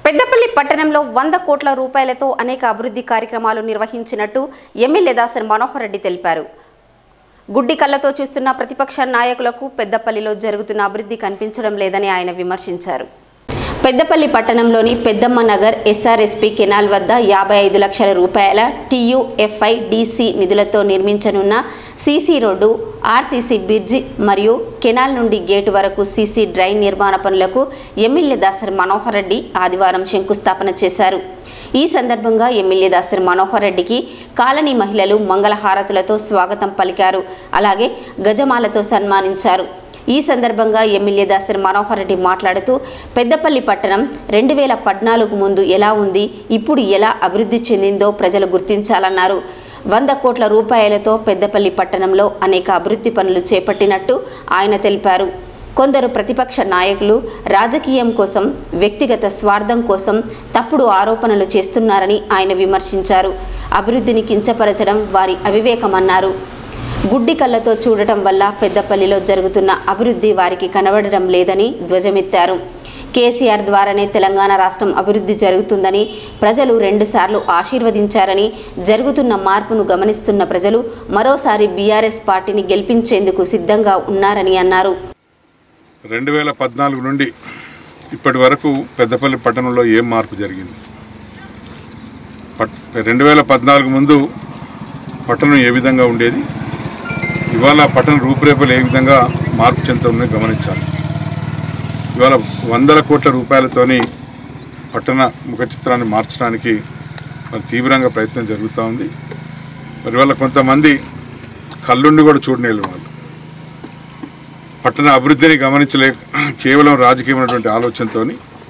పెద్దపల్లి పట్టణంలో వంద కోట్ల రూపాయలతో అనేక అభివృద్ధి కార్యక్రమాలు నిర్వహించినట్టు ఎమ్మెల్యే దాసన్ మనోహర్ రెడ్డి తెలిపారు గుడ్డి కళ్ళతో చూస్తున్న ప్రతిపక్ష నాయకులకు పెద్దపల్లిలో జరుగుతున్న అభివృద్ధి కనిపించడం లేదని ఆయన విమర్శించారు పెద్దపల్లి పట్టణంలోని పెద్దమ్మ నగర్ ఎస్ఆర్ఎస్పీ కెనాల్ వద్ద యాభై ఐదు లక్షల రూపాయల టీయూఎఫ్ఐ డిసి నిధులతో నిర్మించనున్న సీసీ రోడ్డు ఆర్సీసీ బ్రిడ్జి మరియు కెనాల్ నుండి గేటు వరకు సీసీ డ్రైన్ నిర్మాణ పనులకు ఎమ్మెల్యే దాసరి మనోహర్ రెడ్డి ఆదివారం శంకుస్థాపన చేశారు ఈ సందర్భంగా ఎమ్మెల్యే దాసరి మనోహర్ రెడ్డికి కాలనీ మహిళలు మంగళహారతులతో స్వాగతం పలికారు అలాగే గజమాలతో సన్మానించారు ఈ సందర్భంగా ఎమ్మెల్యే దాసరి మనోహర్ రెడ్డి మాట్లాడుతూ పెద్దపల్లి పట్టణం రెండు వేల పద్నాలుగు ముందు ఎలా ఉంది ఇప్పుడు ఎలా అభివృద్ధి చెందిందో ప్రజలు గుర్తించాలన్నారు వంద కోట్ల రూపాయలతో పెద్దపల్లి పట్టణంలో అనేక అభివృద్ధి పనులు చేపట్టినట్టు ఆయన తెలిపారు కొందరు ప్రతిపక్ష నాయకులు రాజకీయం కోసం వ్యక్తిగత స్వార్థం కోసం తప్పుడు ఆరోపణలు చేస్తున్నారని ఆయన విమర్శించారు అభివృద్ధిని కించపరచడం వారి అవివేకమన్నారు గుడ్డి కళ్ళతో చూడటం వల్ల పెద్దపల్లిలో జరుగుతున్న అభివృద్ధి వారికి కనబడడం లేదని ధ్వజమెత్తారు కేసీఆర్ ద్వారానే తెలంగాణ రాష్ట్రం అభివృద్ధి జరుగుతుందని ప్రజలు రెండుసార్లు ఆశీర్వదించారని జరుగుతున్న మార్పును గమనిస్తున్న ప్రజలు మరోసారి బీఆర్ఎస్ పార్టీని గెలిపించేందుకు సిద్ధంగా ఉన్నారని అన్నారు రెండు వేల పద్నాలుగు నుండి ఇప్పటి వరకు పెద్దపల్లి పట్టణంలో ఏం మార్పు జరిగింది పట్ రెండు వేల పద్నాలుగు ముందు పట్టణం ఏ విధంగా ఉండేది ఇవాళ పట్టణ రూపురేఖలు ఏ విధంగా మార్పు చెందుతున్నాయో గమనించాలి ఇవాళ వందల కోట్ల రూపాయలతోని పట్టణ ముఖ చిత్రాన్ని మార్చడానికి మరి తీవ్రంగా ప్రయత్నం జరుగుతూ ఉంది మరి ఇవాళ కొంతమంది కళ్ళుండి కూడా చూడలేరు వాళ్ళు పట్టణ అభివృద్ధిని గమనించలే కేవలం రాజకీయమైనటువంటి ఆలోచనతో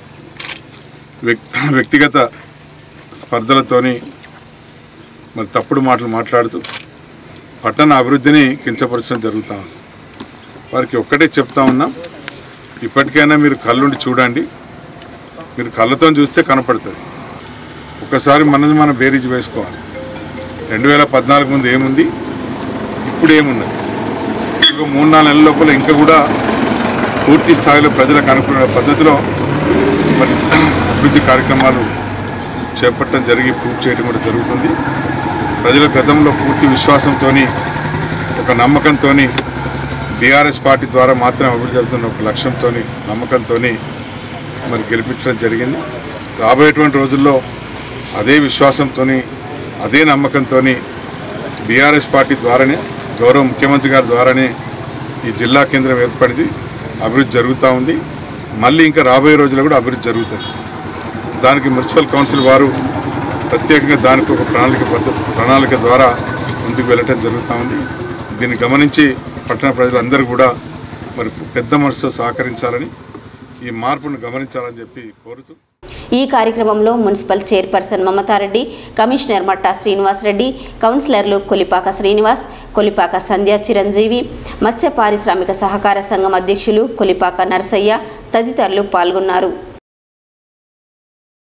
వ్యక్తిగత స్పర్ధలతోని మరి తప్పుడు మాటలు మాట్లాడుతూ పట్టణ అభివృద్ధిని కించపరచడం జరుగుతూ ఉంది వారికి ఒక్కటే చెప్తా ఉన్నాం ఇప్పటికైనా మీరు కళ్ళుండి చూడండి మీరు కళ్ళతో చూస్తే కనపడుతుంది ఒకసారి మనది మనం బేరీజ్ వేసుకోవాలి రెండు వేల పద్నాలుగు ముందు ఏముంది ఇప్పుడు ఏమున్నది ఇంకో మూడు నాలుగు నెలల లోపల ఇంకా కూడా పూర్తి స్థాయిలో ప్రజలకు అనుకున్న పద్ధతిలో మరి అభివృద్ధి కార్యక్రమాలు చేపట్టడం జరిగి పూర్తి చేయడం కూడా జరుగుతుంది ప్రజల గతంలో పూర్తి విశ్వాసంతో ఒక నమ్మకంతో బీఆర్ఎస్ పార్టీ ద్వారా మాత్రమే అభివృద్ధి జరుగుతున్న ఒక లక్ష్యంతో నమ్మకంతో మరి గెలిపించడం జరిగింది రాబోయేటువంటి రోజుల్లో అదే విశ్వాసంతో అదే నమ్మకంతో బీఆర్ఎస్ పార్టీ ద్వారానే గౌరవ ముఖ్యమంత్రి గారి ద్వారానే ఈ జిల్లా కేంద్రం ఏర్పడింది అభివృద్ధి జరుగుతూ ఉంది మళ్ళీ ఇంకా రాబోయే రోజుల్లో కూడా అభివృద్ధి జరుగుతుంది దానికి మున్సిపల్ కౌన్సిల్ వారు ప్రత్యేకంగా దానికి ఒక ప్రణాళిక పద్ధ ప్రణాళిక ద్వారా ముందుకు వెళ్ళటం జరుగుతూ ఉంది దీన్ని గమనించి పట్టణ ప్రజలందరూ కూడా మరి పెద్ద మనసుతో సహకరించాలని ఈ మార్పును గమనించాలని చెప్పి కోరుతూ ఈ కార్యక్రమంలో మున్సిపల్ చైర్పర్సన్ మమతారెడ్డి కమిషనర్ మట్టా శ్రీనివాసరెడ్డి కౌన్సిలర్లు కొలిపాక శ్రీనివాస్ కొలిపాక సంధ్యా చిరంజీవి మత్స్య పారిశ్రామిక సహకార సంఘం అధ్యక్షులు కొలిపాక నర్సయ్య తదితరులు పాల్గొన్నారు